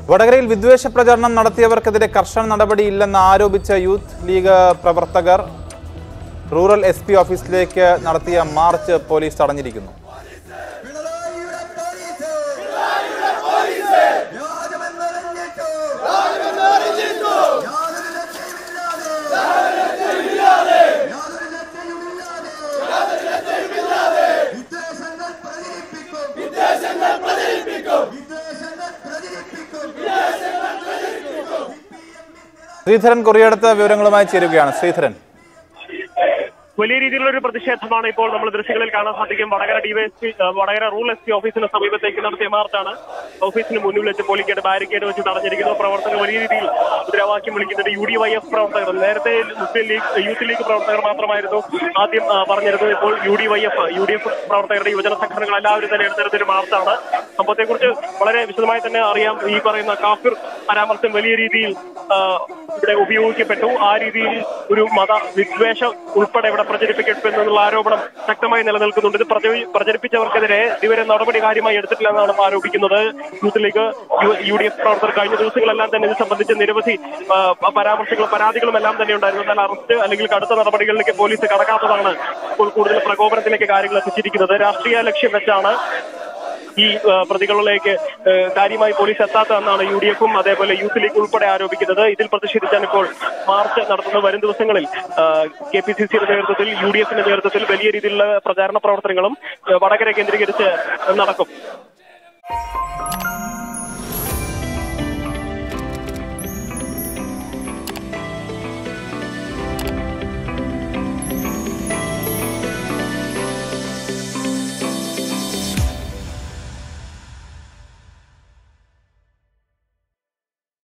വടകരയിൽ വിദ്വേഷ പ്രചരണം നടത്തിയവർക്കെതിരെ കർശന നടപടിയില്ലെന്ന് ആരോപിച്ച യൂത്ത് ലീഗ് പ്രവർത്തകർ റൂറൽ എസ് പി ഓഫീസിലേക്ക് നടത്തിയ മാർച്ച് പോലീസ് തടഞ്ഞിരിക്കുന്നു പിണറായിയുടെ പോലീസ് വ്യാജമെന്നറിഞ്ഞിട്ടു യാതൊരു രക്ഷയുമില്ലാതെ യാതൊരു രക്ഷയുമില്ലാതെ വിദ്വേഷങ്ങൾ പ്രചരിപ്പിക്കും വിദ്വേഷങ്ങൾ പ്രചരിപ്പിക്കും ശ്രീധരൻ കൊറിയടുത്ത വിവരങ്ങളുമായി ചേരുകയാണ് ശ്രീധരൻ വലിയ രീതിയിലുള്ള ഒരു പ്രതിഷേധമാണ് ഇപ്പോൾ നമ്മൾ ദൃശ്യങ്ങളിൽ കാണാൻ സാധിക്കും Vadakara DYSP Vadakara rural S P ഓഫീസിന് സമീപത്തേക്ക് നടത്തിയ മാർച്ചാണ് ഓഫീസിന് മുന്നിൽ വെച്ച് പോലിക്കേട് ബാരിക്കേഡ് വെച്ച് തടഞ്ഞിരിക്കുന്നു പ്രവർത്തകർ വലിയ രീതിയിൽ മുദ്രാവാക്യം വിളിക്കുന്നത് യു ഡി വൈ എഫ് പ്രവർത്തകർ നേരത്തെ മുസ്ലിം ലീഗ് യൂത്ത് ലീഗ് പ്രവർത്തകർ മാത്രമായിരുന്നു ആദ്യം ആ, പറഞ്ഞിരുന്നത് ഇപ്പോൾ U D Y F U D F പ്രവർത്തകരുടെ യുവജന സംഘടനകൾ എല്ലാവരും തന്നെ എടുത്തെടുത്തൊരു മാർച്ചാണ് സംഭവത്തെക്കുറിച്ച് വളരെ വിശദമായി തന്നെ അറിയാം ഈ പറയുന്ന കാഫിർ പരാമർശം വലിയ രീതിയിൽ ആ, ഇവിടെ ഉപയോഗിക്കപ്പെട്ടു ആ രീതിയിൽ ഒരു മത വിദ്വേഷം ഉൾപ്പെടെ ഇവിടെ പ്രചരിപ്പിക്കപ്പെട്ടു എന്നുള്ള ആരോപണം ശക്തമായി നിലനിൽക്കുന്നുണ്ട് ഇത് പ്രചരി- പ്രചരിപ്പിച്ചവർക്കെതിരെ ഇതുവരെ നടപടി കാര്യമായി എടുത്തിട്ടില്ല എന്നാണ് ആരോപിക്കുന്നത് youth league U- U D F പ്രവർത്തകർ കഴിഞ്ഞ ദിവസങ്ങളെല്ലാം തന്നെ ഇത് സംബന്ധിച്ച് നിരവധി ആ, പരാമർശങ്ങളും പരാതികളും എല്ലാം തന്നെ ഉണ്ടായിരുന്നു എന്നാൽ അറസ്റ്റ് അല്ലെങ്കിൽ കടുത്ത നടപടികളിലേക്ക് പോലീസ് കടക്കാത്തതാണ് ഇപ്പോൾ കൂടുതൽ പ്രകോപനത്തിലേക്ക് കാര്യങ്ങൾ എത്തിച്ചിരിക്കുന്നത് രാഷ്ട്രീയ ലക്ഷ്യം വെച്ചാണ് ഈ ആ, പ്രതികളിലേക്ക് ആ, കാര്യമായി പോലീസ് എത്താത്തതെന്നാണ് യു ഡി എഫും അതേപോലെ യൂത്ത് ലീഗ് ഉൾപ്പെടെ ആരോപിക്കുന്നത് ഇതിൽ പ്രതിഷേധിച്ചാണ് ഇപ്പോൾ മാർച്ച് നടത്തുന്ന വരും ദിവസങ്ങളിൽ കെ പി സി സിയുടെ നേതൃത്വത്തിൽ യു ഡി എഫിന്റെ നേതൃത്വത്തിൽ വലിയ രീതിയിലുള്ള പ്രചാരണ പ്രവർത്തനങ്ങളും ആ, വടകര കേന്ദ്രീകരിച്ച് നടക്കും